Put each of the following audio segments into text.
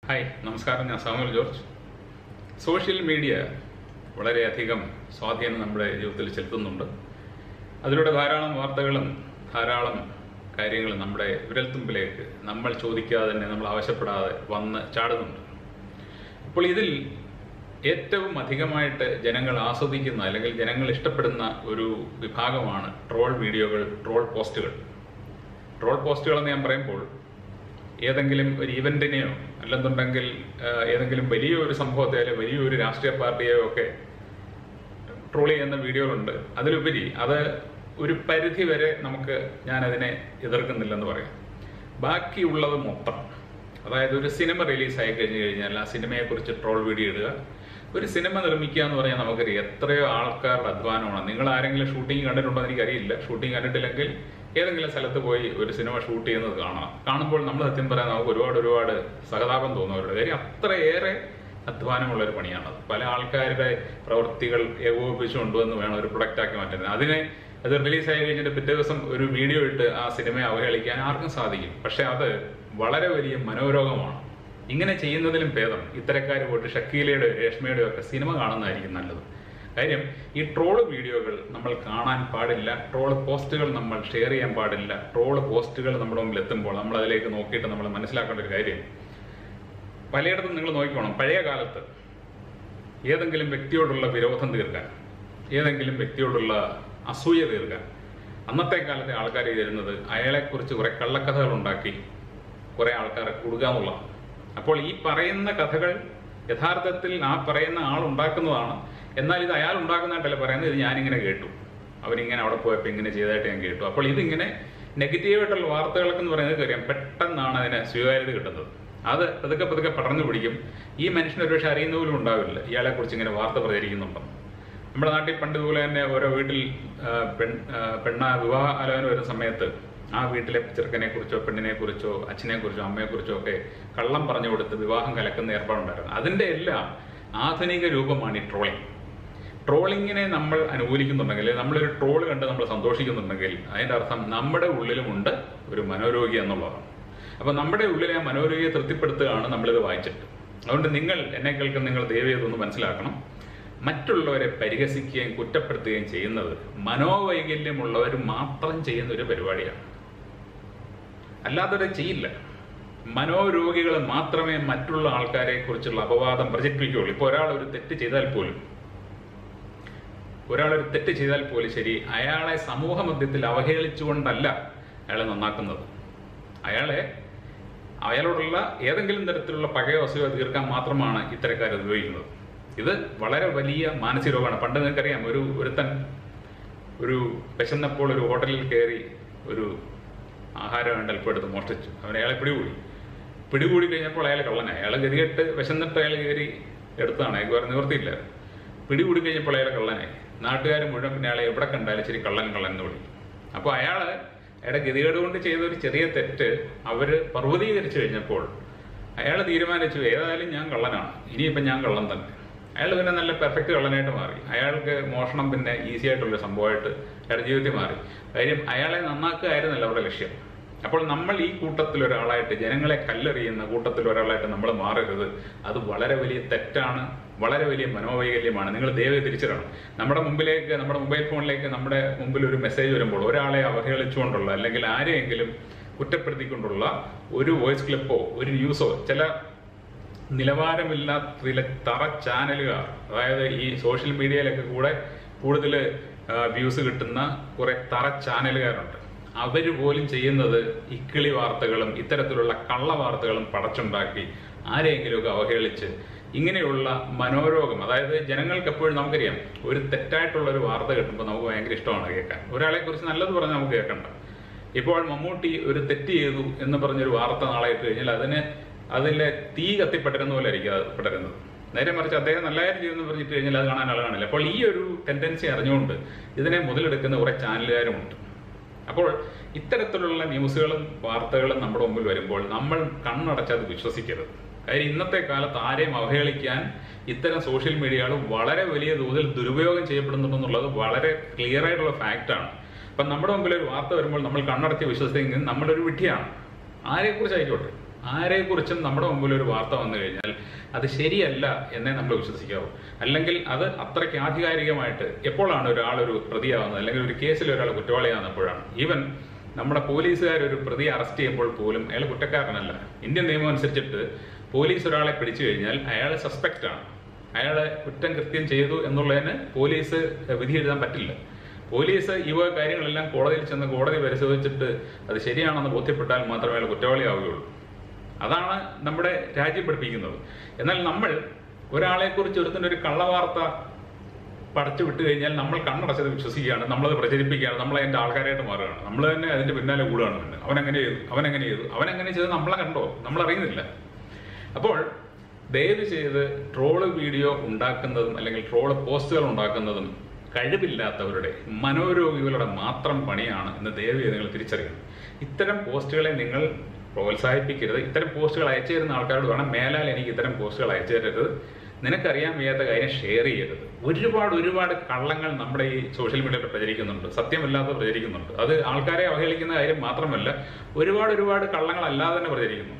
hi നമസ്കാരം ഞാൻ Samuel George social media വളരെയധികം സ്വാധീനം നമ്മുടെ ജീവിതത്തിൽ ചെലുത്തുന്നുണ്ട് അതിലൂടെ ധാരാളം വാർത്തകളും ധാരാളം കാര്യങ്ങളും നമ്മുടെ വിരൽത്തുമ്പിലേക്ക് നമ്മൾ ചോദിക്കാതെ തന്നെ നമ്മൾ ആവശ്യപ്പെടാതെ വന്ന് ചാടുന്നുണ്ട് അപ്പോൾ ഇതിൽ ഏറ്റവും അധികമായിട്ട് ജനങ്ങൾ ആസ്വദിക്കുന്ന അല്ലെങ്കിൽ ജനങ്ങൾ ഇഷ്ടപ്പെടുന്ന ഒരു വിഭാഗമാണ് ട്രോൾ വീഡിയോകൾ ട്രോൾ പോസ്റ്റുകൾ ട്രോൾ പോസ്റ്റുകൾ എന്ന് ഞാൻ പറയുമ്പോൾ ഏതെങ്കിലും ഒരു ഈവന്റിനെയോ അല്ലെന്നുണ്ടെങ്കിൽ ആ, ഏതെങ്കിലും വലിയൊരു സംഭവത്തെ അല്ലെങ്കിൽ വലിയൊരു രാഷ്ട്രീയ പാർട്ടിയെയോ ഒക്കെ ട്രോൾ ചെയ്യുന്ന വീഡിയോകളുണ്ട് അതിലുപരി അത് ഒരു പരിധി വരെ നമുക്ക് ഞാൻ അതിനെ എതിർക്കുന്നില്ലെന്ന് പറയാം ബാക്കിയുള്ളത് മൊത്തം അതായത് ഒരു സിനിമ റിലീസ് ആയി കഴിഞ്ഞു കഴിഞ്ഞാൽ ആ സിനിമയെക്കുറിച്ച് ട്രോൾ വീഡിയോ ഇടുക ഒരു സിനിമ നിർമ്മിക്കുക എന്ന് പറഞ്ഞാൽ നമുക്കറിയാം എത്രയോ ആൾക്കാരുടെ അധ്വാനമാണ് നിങ്ങൾ ആരെങ്കിലും ഷൂട്ടിംഗ് കണ്ടിട്ടുണ്ടോ എന്ന് എനിക്കറിയില്ല ഷൂട്ടിംഗ് കണ്ടിട്ടില്ലെങ്കിൽ ഏതെങ്കിലും സ്ഥലത്ത് പോയി ഒരു സിനിമ ഷൂട്ട് ചെയ്യുന്നത് കാണാം കാണുമ്പോൾ നമ്മൾ സത്യം പറയാൻ നമുക്ക് ഒരുപാട് ഒരുപാട് സഹതാപം തോന്നുന്നവരുടെ കാര്യം അത്രയേറെ അധ്വാനമുള്ള ഒരു പണിയാണത് പല ആൾക്കാരുടെ പ്രവൃത്തികൾ ഏകോപിപ്പിച്ചു കൊണ്ടുവന്ന് വേണം ഒരു പ്രൊഡക്റ്റ് ആക്കി മാറ്റുന്നത് അതിനെ അത് റിലീസ് ആയി കഴിഞ്ഞിട്ട് പിറ്റേ ദിവസം ഒരു വീഡിയോ ഇട്ട് ആ സിനിമയെ അവഹേളിക്കാൻ ആർക്കും സാധിക്കും പക്ഷെ അത് വളരെ വലിയ മനോരോഗമാണ് ഇങ്ങനെ ചെയ്യുന്നതിലും ഭേദം ഇത്തരക്കാർ പോയിട്ട് ഷക്കീലയുടെ രേഷ്മയുടെ ഒക്കെ സിനിമ കാണുന്നതായിരിക്കും നല്ലത് കാര്യം ഈ ട്രോള് വീഡിയോകൾ നമ്മൾ കാണാൻ പാടില്ല ട്രോള് പോസ്റ്റുകൾ നമ്മൾ ഷെയർ ചെയ്യാൻ പാടില്ല ട്രോള് പോസ്റ്റുകൾ നമ്മുടെ മുമ്പിൽ എത്തുമ്പോൾ നമ്മൾ അതിലേക്ക് നോക്കിയിട്ട് നമ്മൾ മനസ്സിലാക്കേണ്ട ഒരു കാര്യം പലയിടത്തും നിങ്ങൾ നോക്കിക്കോണം പഴയ കാലത്ത് ഏതെങ്കിലും വ്യക്തിയോടുള്ള വിരോധം തീർക്കാൻ ഏതെങ്കിലും വ്യക്തിയോടുള്ള അസൂയ തീർക്കാൻ അന്നത്തെ കാലത്തെ ആൾക്കാർ ചെയ്തിരുന്നത് അയാളെക്കുറിച്ച് കുറെ കള്ളക്കഥകൾ ഉണ്ടാക്കി കുറെ ആൾക്കാരെ കൊടുക്കുക എന്നുള്ളതാണ് അപ്പോൾ ഈ പറയുന്ന കഥകൾ യഥാർത്ഥത്തിൽ ആ പറയുന്ന ആൾ ഉണ്ടാക്കുന്നതാണ് എന്നാൽ ഇത് അയാൾ ഉണ്ടാക്കുന്നതായിട്ടല്ല പറയുന്നത് ഇത് ഞാനിങ്ങനെ കേട്ടു അവരിങ്ങനെ അവിടെ പോയപ്പോൾ ഇങ്ങനെ ചെയ്തതായിട്ട് ഞാൻ കേട്ടു അപ്പോൾ ഇതിങ്ങനെ നെഗറ്റീവായിട്ടുള്ള വാർത്തകളൊക്കെ എന്ന് പറയുന്നത് കാര്യം പെട്ടെന്നാണ് അതിന് സ്വീകാര്യത കിട്ടുന്നത് അത് പതുക്കെ പതുക്കെ പടർന്നു പിടിക്കും ഈ മനുഷ്യന് ഒരുപക്ഷെ അറിയുന്ന പോലും ഉണ്ടാവില്ല ഇയാളെ കുറിച്ച് ഇങ്ങനെ വാർത്ത പ്രചരിക്കുന്നുണ്ടെന്ന് നമ്മുടെ നാട്ടിൽ പണ്ട് ഇതുപോലെ തന്നെ ഓരോ വീട്ടിൽ ആ, പെൺ ആ, പെണ്ണ വിവാഹ ആലോചന വരുന്ന സമയത്ത് ആ വീട്ടിലെ ചെറുക്കനെ കുറിച്ചോ പെണ്ണിനെ കുറിച്ചോ അച്ഛനെ കുറിച്ചോ അമ്മയെ കുറിച്ചോ ഒക്കെ കള്ളം പറഞ്ഞു കൊടുത്ത് വിവാഹം കലക്കുന്ന ഏർപ്പാടുണ്ടായിരുന്നു അതിന്റെ എല്ലാം ആധുനിക രൂപമാണ് ഈ ട്രോളിംഗ് ട്രോളിങ്ങിനെ നമ്മൾ അനുകൂലിക്കുന്നുണ്ടെങ്കിൽ നമ്മളൊരു ട്രോൾ കണ്ട് നമ്മൾ സന്തോഷിക്കുന്നുണ്ടെങ്കിൽ അതിന്റെ അർത്ഥം നമ്മുടെ ഉള്ളിലുമുണ്ട് ഒരു മനോരോഗി എന്നുള്ളതാണ് അപ്പൊ നമ്മുടെ ഉള്ളിലെ ആ മനോരോഗിയെ തൃപ്തിപ്പെടുത്തുകയാണ് നമ്മളിത് വായിച്ചിട്ട് അതുകൊണ്ട് നിങ്ങൾ എന്നെ കേൾക്കുന്ന നിങ്ങൾ ദയവേതൊന്ന് മനസ്സിലാക്കണം മറ്റുള്ളവരെ പരിഹസിക്കുകയും കുറ്റപ്പെടുത്തുകയും ചെയ്യുന്നത് മനോവൈകല്യമുള്ളവർ മാത്രം ചെയ്യുന്ന ഒരു പരിപാടിയാണ് അല്ലാത്തവരെ ചെയ്യില്ല മനോരോഗികൾ മാത്രമേ മറ്റുള്ള ആൾക്കാരെ കുറിച്ചുള്ള അപവാദം പ്രചരിപ്പിക്കുകയുള്ളൂ ഇപ്പോൾ ഒരാൾ ഒരു തെറ്റ് ചെയ്താൽ പോലും ഒരാൾ ഒരു തെറ്റ് ചെയ്താൽ പോലും ശരി അയാളെ സമൂഹ മധ്യത്തിൽ അവഹേളിച്ചുകൊണ്ടല്ല അയാളെ നന്നാക്കുന്നത് അയാളെ അയാളോടുള്ള ഏതെങ്കിലും തരത്തിലുള്ള പകയോ അസുഖം തീർക്കാൻ മാത്രമാണ് ഇത്തരക്കാർ ഉപയോഗിക്കുന്നത് ഇത് വളരെ വലിയ മാനസിക രോഗമാണ് പണ്ട് നിങ്ങൾക്കറിയാം ഒരു ഒരുത്തൻ ഒരു വിശന്നപ്പോൾ ഒരു ഹോട്ടലിൽ കയറി ഒരു ആഹാരം വേണ്ട അല്പം എടുത്ത് മോഷ്ടിച്ചു അവൻ അയാളെ പിടികൂടി പിടികൂടി കഴിഞ്ഞപ്പോൾ അയാൾ കള്ളനായി അയാൾ ഗതികെട്ട് വിശന്നിട്ട് അയാൾ കയറി എടുത്താണ് അയാൾക്ക് വേറെ നിവൃത്തിയില്ല പിടികൂടി കഴിഞ്ഞപ്പോൾ അയാൾ കള്ളനായി നാട്ടുകാർ മുഴുവൻ പിന്നെ അയാളെ എവിടെ കണ്ടാലും ശരി കള്ളൻ കള്ളൻ എന്ന് വിളിക്കും അപ്പോൾ അയാള് അയാളുടെ ഗതികേട് കൊണ്ട് ചെയ്ത ഒരു ചെറിയ തെറ്റ് അവര് പർവ്വതീകരിച്ചു കഴിഞ്ഞപ്പോൾ അയാൾ തീരുമാനിച്ചു ഏതായാലും ഞാൻ കള്ളനാണ് ഇനിയിപ്പം ഞാൻ കള്ളൻ തന്നെ അയാൾ പിന്നെ നല്ല പെർഫെക്റ്റ് കള്ളനായിട്ട് മാറി അയാൾക്ക് മോഷണം പിന്നെ ഈസി ആയിട്ടുള്ള സംഭവമായിട്ട് അയാളുടെ ജീവിതത്തിൽ മാറി കാര്യം അയാളെ നന്നാക്കുകയായിരുന്നല്ല അവരുടെ ലക്ഷ്യം അപ്പോൾ നമ്മൾ ഈ കൂട്ടത്തിൽ ഒരാളായിട്ട് ജനങ്ങളെ കല്ലെറിയുന്ന കൂട്ടത്തിൽ ഒരാളായിട്ട് നമ്മൾ മാറരുത് അത് വളരെ വലിയ തെറ്റാണ് വളരെ വലിയ മനോവൈകല്യമാണ് നിങ്ങൾ ദയവ് തിരിച്ചറിയണം നമ്മുടെ മുമ്പിലേക്ക് നമ്മുടെ മൊബൈൽ ഫോണിലേക്ക് നമ്മുടെ മുമ്പിൽ ഒരു മെസ്സേജ് വരുമ്പോൾ ഒരാളെ അവഹേളിച്ചുകൊണ്ടുള്ള അല്ലെങ്കിൽ ആരെയെങ്കിലും കുറ്റപ്പെടുത്തിക്കൊണ്ടുള്ള ഒരു വോയിസ് ക്ലിപ്പോ ഒരു ന്യൂസോ ചില നിലവാരമില്ലാത്ത ചില തറ ചാനലുകാർ അതായത് ഈ സോഷ്യൽ മീഡിയയിലൊക്കെ കൂടെ കൂടുതൽ വ്യൂസ് കിട്ടുന്ന കുറെ തറ ചാനലുകാരുണ്ട് അവർ പോലും ചെയ്യുന്നത് ഇക്കിളി വാർത്തകളും ഇത്തരത്തിലുള്ള കള്ള വാർത്തകളും പടച്ചുണ്ടാക്കി ആരെയെങ്കിലുമൊക്കെ അവഹേളിച്ച് ഇങ്ങനെയുള്ള മനോരോഗം അതായത് ജനങ്ങൾക്ക് എപ്പോഴും നമുക്കറിയാം ഒരു തെറ്റായിട്ടുള്ള ഒരു വാർത്ത കിട്ടുമ്പോൾ നമുക്ക് ഭയങ്കര ഇഷ്ടമാണ് കേൾക്കാൻ ഒരാളെ കുറിച്ച് നല്ലത് പറഞ്ഞാൽ നമുക്ക് കേൾക്കണ്ട ഇപ്പോൾ മമ്മൂട്ടി ഒരു തെറ്റ് ചെയ്തു എന്ന് പറഞ്ഞൊരു വാർത്ത നാളെ ഇട്ട് കഴിഞ്ഞാൽ അതിന് അതിലെ തീ കത്തിപ്പടരുന്ന പോലെ ആയിരിക്കും അത് പടരുന്നത് നേരെ മറിച്ച് അദ്ദേഹം നല്ല കാര്യം ചെയ്തെന്ന് പറഞ്ഞിട്ട് കഴിഞ്ഞാൽ അത് കാണാൻ ആൾ കാണില്ല അപ്പോൾ ഈ ഒരു ടെൻഡൻസി അറിഞ്ഞുകൊണ്ട് ഇതിനെ മുതലെടുക്കുന്ന കുറെ ചാനലുകാരുമുണ്ട് അപ്പോൾ ഇത്തരത്തിലുള്ള ന്യൂസുകളും വാർത്തകളും നമ്മുടെ മുമ്പിൽ വരുമ്പോൾ നമ്മൾ കണ്ണടച്ചത് വിശ്വസിക്കരുത് കാര്യം ഇന്നത്തെ കാലത്ത് ആരെയും അവഹേളിക്കാൻ ഇത്തരം സോഷ്യൽ മീഡിയകൾ വളരെ വലിയ തോതിൽ ദുരുപയോഗം ചെയ്യപ്പെടുന്നുണ്ടെന്നുള്ളത് വളരെ ക്ലിയർ ആയിട്ടുള്ള ഫാക്റ്റാണ് അപ്പം നമ്മുടെ മുമ്പിൽ ഒരു വാർത്ത വരുമ്പോൾ നമ്മൾ കണ്ണടച്ച് വിശ്വസിക്കുന്നത് നമ്മളൊരു വിഡ്ഢിയാണ് ആരെക്കുറിച്ച് ആയിക്കോട്ടെ ആരെക്കുറിച്ചും നമ്മുടെ മുമ്പിൽ ഒരു വാർത്ത വന്നു കഴിഞ്ഞാൽ അത് ശരിയല്ല എന്നേ നമ്മൾ വിശ്വസിക്കാവൂ അല്ലെങ്കിൽ അത് അത്രയ്ക്ക് ആധികാരികമായിട്ട് എപ്പോഴാണ് ഒരാൾ ഒരു പ്രതിയാവുന്നത് അല്ലെങ്കിൽ ഒരു കേസിൽ ഒരാൾ കുറ്റവാളിയാകുന്നപ്പോഴാണ് ഈവൻ നമ്മുടെ പോലീസുകാർ ഒരു പ്രതിയെ അറസ്റ്റ് ചെയ്യുമ്പോൾ പോലും അയാൾ കുറ്റക്കാരനല്ല ഇന്ത്യൻ നിയമം അനുസരിച്ചിട്ട് പോലീസ് ഒരാളെ പിടിച്ചു കഴിഞ്ഞാൽ അയാൾ സസ്പെക്റ്റ് ആണ് അയാളെ കുറ്റം കൃത്യം ചെയ്തു എന്നുള്ളതിന് പോലീസ് വിധി എഴുതാൻ പറ്റില്ല പോലീസ് ഈ വക കാര്യങ്ങളെല്ലാം കോടതിയിൽ ചെന്ന് കോടതി പരിശോധിച്ചിട്ട് അത് ശരിയാണെന്ന് ബോധ്യപ്പെട്ടാൽ മാത്രമേ അയാൾ കുറ്റവാളിയാവുകയുള്ളൂ അതാണ് നമ്മുടെ രാജ്യം പഠിപ്പിക്കുന്നത് എന്നാൽ നമ്മൾ ഒരാളെക്കുറിച്ച് ഒരുത്തിൻ്റെ ഒരു കള്ളവാർത്ത പടച്ചു വിട്ട് കഴിഞ്ഞാൽ നമ്മൾ കണ്ണടച്ചത് വിശ്വസിക്കുകയാണ് നമ്മളത് പ്രചരിപ്പിക്കുകയാണ് നമ്മൾ അതിന്റെ ആൾക്കാരായിട്ട് മാറുകയാണ് നമ്മൾ തന്നെ അതിന്റെ പിന്നാലെ കൂടുകയാണ് പിന്നെ അവനെങ്ങനെ ചെയ്തു അവനെങ്ങനെ ചെയ്തു അവനെങ്ങനെ ചെയ്ത് നമ്മളെ കണ്ടോ നമ്മൾ അറിയുന്നില്ല അപ്പോൾ ദയവ് ചെയ്ത് ട്രോള് വീഡിയോ ഉണ്ടാക്കുന്നതും അല്ലെങ്കിൽ ട്രോള് പോസ്റ്റുകൾ ഉണ്ടാക്കുന്നതും കഴിവില്ലാത്തവരുടെ മനോരോഗികളുടെ മാത്രം പണിയാണ് എന്ന് ദയവ് ചെയ്ത് നിങ്ങൾ തിരിച്ചറിയണം ഇത്തരം പോസ്റ്റുകളെ നിങ്ങൾ പ്രോത്സാഹിപ്പിക്കരുത് ഇത്തരം പോസ്റ്റുകൾ അയച്ചു തരുന്ന ആൾക്കാരോട് വേണം മേലാൽ എനിക്ക് ഇത്തരം പോസ്റ്റുകൾ അയച്ചു തരരുത് നിനക്കറിയാൻ വയ്യാത്ത കാര്യം ഷെയർ ചെയ്യരുത് ഒരുപാട് ഒരുപാട് കള്ളങ്ങൾ നമ്മുടെ ഈ സോഷ്യൽ മീഡിയയിൽ പ്രചരിക്കുന്നുണ്ട് സത്യമല്ലാതെ പ്രചരിക്കുന്നുണ്ട് അത് ആൾക്കാരെ അവഹേളിക്കുന്ന കാര്യം മാത്രമല്ല ഒരുപാട് ഒരുപാട് കള്ളങ്ങൾ അല്ലാതെ തന്നെ പ്രചരിക്കുന്നുണ്ട്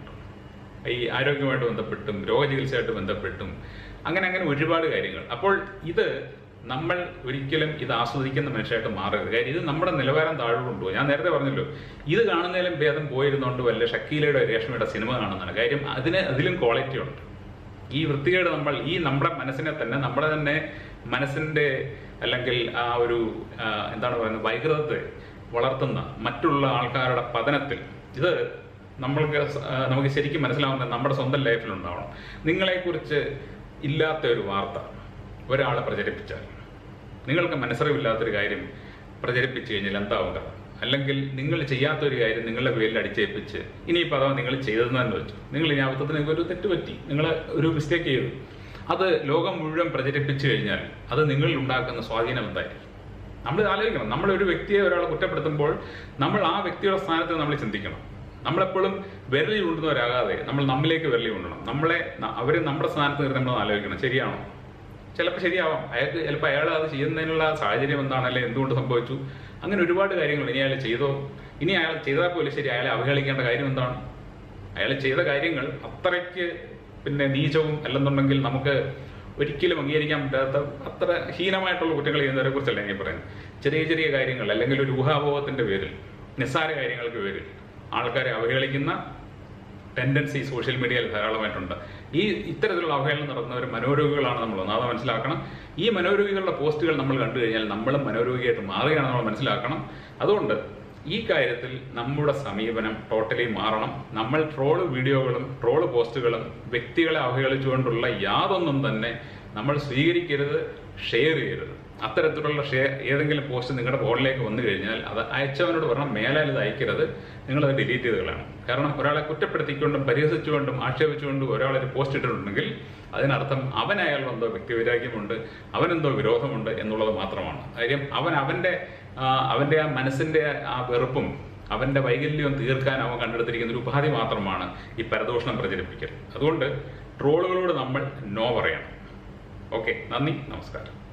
ഈ ആരോഗ്യമായിട്ട് ബന്ധപ്പെട്ടും രോഗചികിത്സയായിട്ട് ബന്ധപ്പെട്ടും അങ്ങനെ അങ്ങനെ ഒരുപാട് കാര്യങ്ങൾ അപ്പോൾ ഇത് നമ്മൾ ഒരിക്കലും ഇത് ആസ്വദിക്കുന്ന മനുഷ്യരായിട്ട് മാറരുത് കാര്യം ഇത് നമ്മുടെ നിലവാരം താഴെ കൊണ്ടുപോകും ഞാൻ നേരത്തെ പറഞ്ഞല്ലോ ഇത് കാണുന്നതിലും ഭേദം പോയിരുന്നുകൊണ്ട് വല്ല ഷക്കീലയുടെ രേഷ്മയുടെ സിനിമ കാണുന്നതാണ് കാര്യം അതിന് അതിലും ക്വാളിറ്റി ഉണ്ട് ഈ വൃത്തികേട് നമ്മൾ ഈ നമ്മുടെ മനസ്സിനെ തന്നെ നമ്മുടെ തന്നെ മനസ്സിന്റെ അല്ലെങ്കിൽ ആ ഒരു ആ, എന്താണ് പറയുന്നത് വൈകൃതത്തെ വളർത്തുന്ന മറ്റുള്ള ആൾക്കാരുടെ പതനത്തിൽ ഇത് നമ്മൾക്ക് സ- ആ, നമുക്ക് ശരിക്കും മനസ്സിലാവുന്ന നമ്മുടെ സ്വന്തം ലൈഫിൽ ഉണ്ടാവണം നിങ്ങളെക്കുറിച്ച് ഇല്ലാത്ത ഒരു വാർത്ത ഒരാൾ പ്രചരിപ്പിച്ചാൽ നിങ്ങൾക്ക് മനസ്സറിവില്ലാത്തൊരു കാര്യം പ്രചരിപ്പിച്ചു കഴിഞ്ഞാൽ എന്താവും കഥ അല്ലെങ്കിൽ നിങ്ങൾ ചെയ്യാത്ത ഒരു കാര്യം നിങ്ങളുടെ പേരിൽ അടിച്ചേൽപ്പിച്ച് ഇനിയിപ്പോൾ അഥവാ നിങ്ങൾ ചെയ്തതെന്ന് തന്നെ വെച്ചു നിങ്ങൾ ഈ അബദ്ധത്തിൽ നിങ്ങൾക്ക് ഒരു തെറ്റ് പറ്റി നിങ്ങൾ ഒരു മിസ്റ്റേക്ക് ചെയ്തു അത് ലോകം മുഴുവൻ പ്രചരിപ്പിച്ചു കഴിഞ്ഞാൽ അത് നിങ്ങളിൽ ഉണ്ടാക്കുന്ന സ്വാധീനം എന്തായിരിക്കും നമ്മൾ ആലോചിക്കണം നമ്മൾ ഒരു വ്യക്തിയെ ഒരാളെ കുറ്റപ്പെടുത്തുമ്പോൾ നമ്മൾ ആ വ്യക്തിയുടെ സ്ഥാനത്ത് നമ്മൾ ചിന്തിക്കണം നമ്മളെപ്പോഴും വിരലി കൊണ്ടുന്നവരാകാതെ നമ്മൾ നമ്മിലേക്ക് വിരലി കൊണ്ടണം നമ്മളെ അവർ നമ്മുടെ സ്ഥാനത്ത് നിർത്തി നമ്മൾ ആലോചിക്കണം ശരിയാണോ ചിലപ്പോൾ ശരിയാവാം അയാൾക്ക് ചിലപ്പോൾ അയാൾ അത് ചെയ്യുന്നതിനുള്ള സാഹചര്യം എന്താണ് അല്ലെങ്കിൽ എന്തുകൊണ്ട് സംഭവിച്ചു അങ്ങനെ ഒരുപാട് കാര്യങ്ങൾ ഇനി അയാൾ ചെയ്തോ ഇനി അയാൾ ചെയ്താൽ പോലും ശരി അയാളെ അവഹേളിക്കേണ്ട കാര്യം എന്താണ് അയാൾ ചെയ്ത കാര്യങ്ങൾ അത്രയ്ക്ക് പിന്നെ നീചവും അല്ലെന്നുണ്ടെങ്കിൽ നമുക്ക് ഒരിക്കലും അംഗീകരിക്കാൻ പറ്റാത്ത അത്ര ഹീനമായിട്ടുള്ള കുറ്റങ്ങൾ ചെയ്യുന്നവരെ കുറിച്ചല്ല ഞാൻ പറയുന്നത് ചെറിയ ചെറിയ കാര്യങ്ങൾ അല്ലെങ്കിൽ ഒരു ഊഹാഭോഗത്തിന്റെ പേരിൽ നിസ്സാര കാര്യങ്ങൾക്ക് പേരിൽ ആൾക്കാരെ അവഹേളിക്കുന്ന ടെൻഡൻസി സോഷ്യൽ മീഡിയയിൽ ധാരാളമായിട്ടുണ്ട് ഈ ഇത്തരത്തിലുള്ള അവഹേളനം നടത്തുന്നവർ മനോരോഗികളാണ് നമ്മൾ ഒന്നാമത് മനസ്സിലാക്കണം ഈ മനോരോഗികളുടെ പോസ്റ്റുകൾ നമ്മൾ കണ്ടു കഴിഞ്ഞാൽ നമ്മളും മനോരോഗിയായിട്ട് മാറുകയാണ് നമ്മൾ മനസ്സിലാക്കണം അതുകൊണ്ട് ഈ കാര്യത്തിൽ നമ്മുടെ സമീപനം ടോട്ടലി മാറണം നമ്മൾ ട്രോള് വീഡിയോകളും ട്രോള് പോസ്റ്റുകളും വ്യക്തികളെ അവഹേളിച്ചുകൊണ്ടുള്ള യാതൊന്നും തന്നെ നമ്മൾ സ്വീകരിക്കരുത് ഷെയർ ചെയ്യരുത് അത്തരത്തിലുള്ള ഷെയർ ഏതെങ്കിലും പോസ്റ്റ് നിങ്ങളുടെ ഫോണിലേക്ക് വന്നു കഴിഞ്ഞാൽ അത് അയച്ചവനോട് പറഞ്ഞാൽ മേലാൽ ഇത് അയക്കരുത് നിങ്ങളത് ഡിലീറ്റ് ചെയ്ത് കളയണം കാരണം ഒരാളെ കുറ്റപ്പെടുത്തിക്കൊണ്ടും പരിഹസിച്ചുകൊണ്ടും ആക്ഷേപിച്ചുകൊണ്ടും ഒരാളൊരു പോസ്റ്റ് ഇട്ടിട്ടുണ്ടെങ്കിൽ അതിനർത്ഥം അവൻ അയാളുടെ എന്തോ വ്യക്തിവൈരാഗ്യമുണ്ട് അവനെന്തോ വിരോധമുണ്ട് എന്നുള്ളത് മാത്രമാണ് കാര്യം അവൻ അവന്റെ ആ, അവന്റെ ആ മനസ്സിന്റെ ആ വെറുപ്പും അവന്റെ വൈകല്യവും തീർക്കാൻ അവൻ കണ്ടെടുത്തിരിക്കുന്ന ഒരു ഉപാധി മാത്രമാണ് ഈ പരദൂഷണം പ്രചരിപ്പിക്കൽ അതുകൊണ്ട് ട്രോളുകളോട് നമ്മൾ നോ പറയണം ഓക്കെ നന്ദി നമസ്കാരം